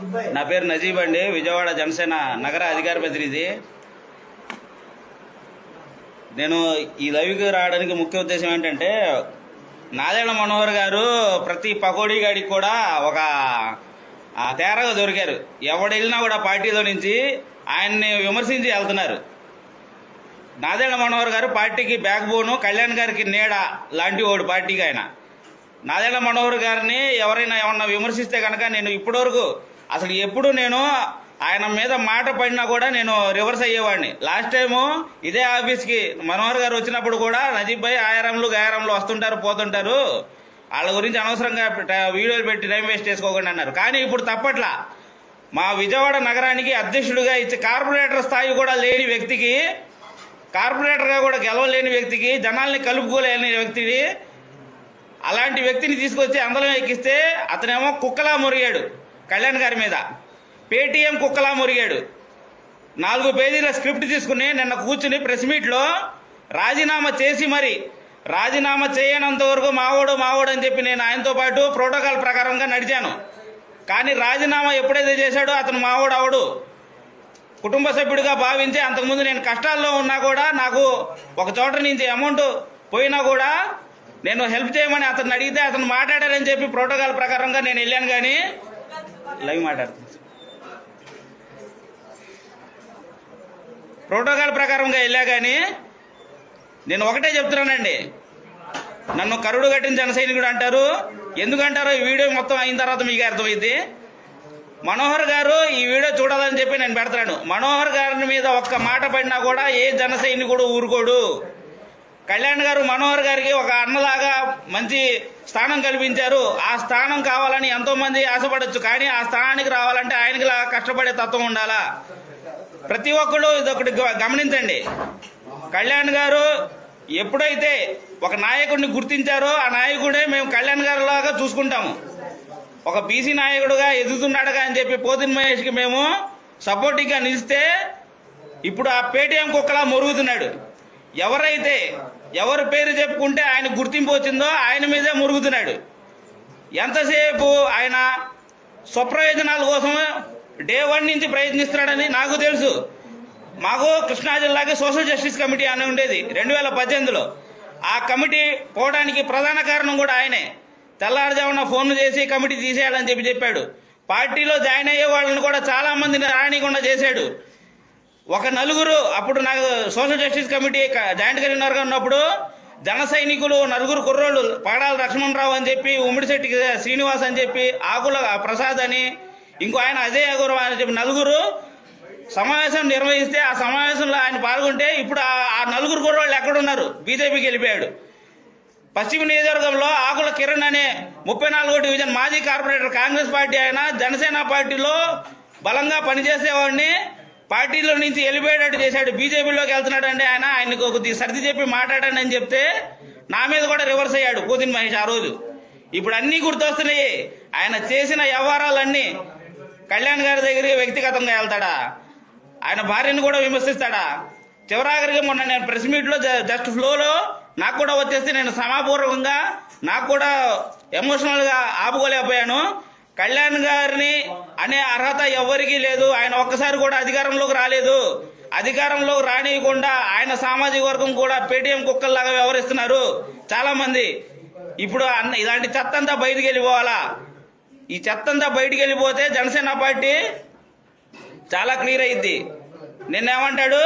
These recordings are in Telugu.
నా పేరు నజీబ్ అండి విజయవాడ జనసేన నగర అధికార ప్రతినిధి నేను ఈ లైవ్కి రావడానికి ముఖ్య ఉద్దేశం ఏంటంటే నాదేళ్ల మనోహర్ గారు ప్రతి పకోడీ గాడికి కూడా ఒక ఆ, తేరగా దొరికారు ఎవడు వెళ్ళినా కూడా పార్టీలో నుంచి ఆయన్ని విమర్శించి వెళ్తున్నారు నాదేళ్ల మనోహర్ గారు పార్టీకి బ్యాక్ బోను కళ్యాణ్ గారికి నీడ లాంటి వాడు పార్టీకి ఆయన నాదేళ్ల మనోహర్ గారిని ఎవరైనా ఏమన్నా విమర్శిస్తే కనుక నేను ఇప్పటివరకు అసలు ఎప్పుడు నేను ఆయన మీద మాట పడినా కూడా నేను రివర్స్ అయ్యేవాడిని లాస్ట్ టైము ఇదే ఆఫీస్కి మనోహర్ గారు వచ్చినప్పుడు కూడా నజీబ్ భాయ్ ఆయారంలు గాయారంలు వస్తుంటారు పోతుంటారు వాళ్ళ గురించి అనవసరంగా పెట్ట- వీడియోలు పెట్టి టైం వేస్ట్ చేసుకోకుండా అన్నారు కానీ ఇప్పుడు తప్పట్లా మా విజయవాడ నగరానికి అధ్యక్షుడిగా ఇచ్చి కార్పొరేటర్ స్థాయి కూడా లేని వ్యక్తికి కార్పొరేటర్గా కూడా గెలవలేని వ్యక్తికి జనాల్ని కలుపుకోలేని వ్యక్తిని అలాంటి వ్యక్తిని తీసుకొచ్చి అందులో ఎక్కిస్తే అతనేమో కుక్కలా మురిగాడు కళ్యాణ్ గారి మీద పేటీఎం కుక్కలా మురిగాడు నాలుగు పేజీల స్క్రిప్ట్ తీసుకుని నిన్న కూర్చుని ప్రెస్ మీట్లో రాజీనామా చేసి మరి రాజీనామా చేయనంత వరకు మావోడు మావోడు అని చెప్పి నేను ఆయనతో పాటు ప్రోటోకాల్ ప్రకారంగా నడిచాను కానీ రాజీనామా ఎప్పుడైతే చేశాడో అతను మావోడు అవడు కుటుంబ సభ్యుడిగా భావించి అంతకుముందు నేను కష్టాల్లో ఉన్నా కూడా నాకు ఒక చోట నుంచి అమౌంట్ పోయినా కూడా నేను హెల్ప్ చేయమని అతను అడిగితే అతను మాట్లాడారని చెప్పి ప్రోటోకాల్ ప్రకారంగా నేను వెళ్ళాను కానీ లైవ్ మాట్లాడుతుంది ప్రోటోకాల్ ప్రకారంగా వెళ్ళా కానీ నేను ఒకటే చెప్తున్నానండి నన్ను కరుడు కట్టిన జన సైనికుడు అంటారు ఎందుకంటారో ఈ వీడియో మొత్తం అయిన తర్వాత మీకు అర్థమైంది మనోహర్ గారు ఈ వీడియో చూడాలని చెప్పి నేను పెడతాను మనోహర్ గారి మీద ఒక్క మాట పడినా కూడా ఏ జన సైనికుడు ఊరుకోడు కళ్యాణ్ గారు మనోహర్ గారికి ఒక అన్నలాగా మంచి స్థానం కల్పించారు ఆ స్థానం కావాలని ఎంతో మంది ఆశపడొచ్చు కానీ ఆ స్థానానికి రావాలంటే ఆయనకి లా కష్టపడే తత్వం ఉండాలా ప్రతి ఒక్కళ్ళు ఇదొకటి గ- గమనించండి కళ్యాణ్ గారు ఎప్పుడైతే ఒక నాయకుడిని గుర్తించారో ఆ నాయకుడే మేము కళ్యాణ్ గారి లాగా చూసుకుంటాము ఒక బీసీ నాయకుడుగా ఎదుగుతున్నాడుగా అని చెప్పి పోతిన్ మహేష్కి మేము సపోర్టింగ్గా నిలిస్తే ఇప్పుడు ఆ పేటీఎం కుక్కలా మురుగుతున్నాడు ఎవరైతే ఎవరి పేరు చెప్పుకుంటే ఆయన గుర్తింపు వచ్చిందో ఆయన మీదే మురుగుతున్నాడు ఎంతసేపు ఆయన స్వప్రయోజనాల కోసం డే వన్ నుంచి ప్రయత్నిస్తున్నాడని నాకు తెలుసు మాకు కృష్ణా జిల్లాకి సోషల్ జస్టిస్ కమిటీ అని ఉండేది రెండు వేల పద్దెనిమిదిలో ఆ కమిటీ పోవడానికి ప్రధాన కారణం కూడా ఆయనే తెల్లారుజామున ఫోన్ చేసి కమిటీ తీసేయాలని చెప్పి చెప్పాడు పార్టీలో జాయిన్ అయ్యే వాళ్ళని కూడా చాలా మందిని రానికుండా చేశాడు ఒక నలుగురు అప్పుడు నాకు సోషల్ జస్టిస్ కమిటీ క- జాయింట్ కన్వీనర్గా ఉన్నప్పుడు జన సైనికులు నలుగురు కుర్రోళ్ళు పగడాల లక్ష్మణరావు అని చెప్పి ఉమ్మిడిశెట్టి శ్రీనివాస్ అని చెప్పి ఆకుల ప్రసాద్ అని ఇంకో ఆయన అజయ్ అగర్వాల్ అని చెప్పి నలుగురు సమావేశం నిర్వహిస్తే ఆ సమావేశంలో ఆయన పాల్గొంటే ఇప్పుడు ఆ ఆ నలుగురు కుర్రోళ్ళు ఎక్కడున్నారు బీజేపీకి వెళ్ళిపోయాడు పశ్చిమ నియోజకవర్గంలో ఆకుల కిరణ్ అనే ముప్పై నాలుగో డివిజన్ మాజీ కార్పొరేటర్ కాంగ్రెస్ పార్టీ ఆయన జనసేన పార్టీలో బలంగా పనిచేసేవాడిని పార్టీలో నుంచి వెళ్ళిపోయేటట్టు చేశాడు బీజేపీలోకి వెళ్తున్నాడు అంటే ఆయన ఆయనకు కొద్దిగా సర్ది చెప్పి మాట్లాడండి అని చెప్తే నా మీద కూడా రివర్స్ అయ్యాడు పూతిన్ మహేష్ ఆ రోజు ఇప్పుడు అన్నీ గుర్తొస్తున్నాయి ఆయన చేసిన వ్యవహారాలన్నీ కళ్యాణ్ గారి దగ్గరికి వ్యక్తిగతంగా వెళ్తాడా ఆయన భార్యను కూడా విమర్శిస్తాడా చివరాఖరికి మొన్న నేను ప్రెస్ మీట్లో జ- జస్ట్ ఫ్లోలో నాకు కూడా వచ్చేస్తే నేను సమాపూర్వకంగా నాకు కూడా ఎమోషనల్గా ఆపుకోలేకపోయాను కళ్యాణ్ గారిని అనే అర్హత ఎవ్వరికీ లేదు ఆయన ఒక్కసారి కూడా అధికారంలోకి రాలేదు అధికారంలోకి రానియకుండా ఆయన సామాజిక వర్గం కూడా పేటీఎం కుక్కల్లాగా వ్యవహరిస్తున్నారు చాలా మంది ఇప్పుడు అన్న ఇలాంటి చెత్త అంతా బయటికి వెళ్ళిపోవాలా ఈ చెత్త అంతా బయటికి వెళ్ళిపోతే జనసేన పార్టీ చాలా క్లియర్ అయింది నిన్నేమంటాడు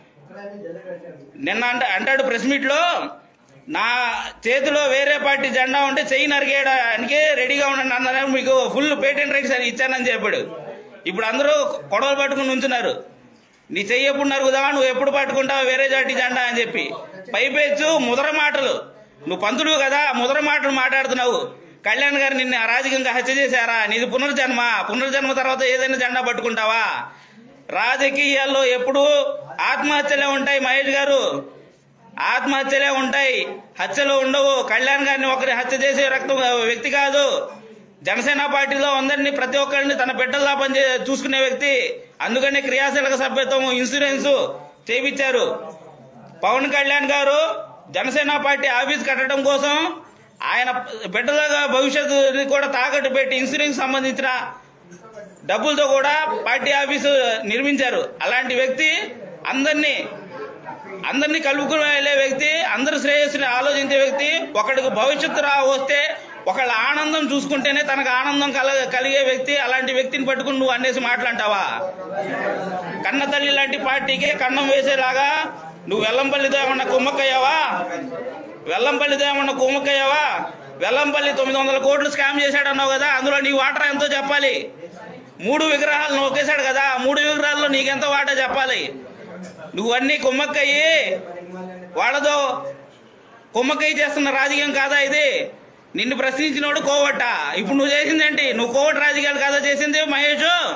నిన్న అంట అంటాడు ప్రెస్ మీట్ లో నా చేతిలో వేరే పార్టీ జెండా ఉంటే చెయ్యి నరికేయడానికి రెడీగా ఉండండి అన్నారు మీకు ఫుల్ పేటెంట్ రైట్స్ అని ఇచ్చానని చెప్పాడు ఇప్పుడు అందరూ కొడవలు పట్టుకుని ఉంచున్నారు నీ చెయ్యి ఎప్పుడు నరుగుదావా నువ్వు ఎప్పుడు పట్టుకుంటావు వేరే జాతి జెండా అని చెప్పి పైపెచ్చు ముదర మాటలు నువ్వు పంతులు కదా ముదర మాటలు మాట్లాడుతున్నావు కళ్యాణ్ గారు నిన్ను అరాజకంగా హత్య చేశారా నీది పునర్జన్మ పునర్జన్మ తర్వాత ఏదైనా జెండా పట్టుకుంటావా రాజకీయాల్లో ఎప్పుడు ఆత్మహత్యలే ఉంటాయి మహేష్ గారు ఆత్మహత్యలే ఉంటాయి హత్యలు ఉండవు కళ్యాణ్ గారిని ఒకరి హత్య చేసే రక్తం వ్యక్తి కాదు జనసేన పార్టీలో అందరినీ ప్రతి ఒక్కరిని తన బిడ్డల్లా పనిచే చూసుకునే వ్యక్తి అందుకని క్రియాశీలక సభ్యత్వం ఇన్సూరెన్స్ చేపించారు పవన్ కళ్యాణ్ గారు జనసేన పార్టీ ఆఫీస్ కట్టడం కోసం ఆయన బిడ్డల భవిష్యత్తు కూడా తాకట్టు పెట్టి ఇన్సూరెన్స్ సంబంధించిన డబ్బులతో కూడా పార్టీ ఆఫీసు నిర్మించారు అలాంటి వ్యక్తి అందరినీ అందరినీ కలుపుకుని వెళ్ళే వ్యక్తి అందరి శ్రేయస్సుని ఆలోచించే వ్యక్తి ఒకడికి భవిష్యత్తు రా వస్తే ఒకళ్ళ ఆనందం చూసుకుంటేనే తనకు ఆనందం కల కలిగే వ్యక్తి అలాంటి వ్యక్తిని పట్టుకుని నువ్వు అనేసి మాట్లాంటావా కన్న తల్లి లాంటి పార్టీకి కన్నం వేసేలాగా నువ్వు వెల్లంపల్లితో ఏమన్నా కుమ్మక్కయ్యావా వెల్లంపల్లితో ఏమన్నా కుమ్మక్కయ్యావా వెల్లంపల్లి తొమ్మిది వందల కోట్లు స్కామ్ చేశాడు అన్నావు కదా అందులో నీ వాటా ఎంతో చెప్పాలి మూడు విగ్రహాలు నొక్కేశాడు కదా ఆ మూడు విగ్రహాల్లో నీకెంత వాటా చెప్పాలి నువ్వన్నీ కుమ్మక్కయ్యి వాళ్ళతో కుమ్మక్కయ్య చేస్తున్న రాజకీయం కాదా ఇది నిన్ను ప్రశ్నించినోడు కోవట్ట ఇప్పుడు నువ్వు చేసిందేంటి నువ్వు కోవట్ రాజకీయాలు కాదా చేసింది మహేష్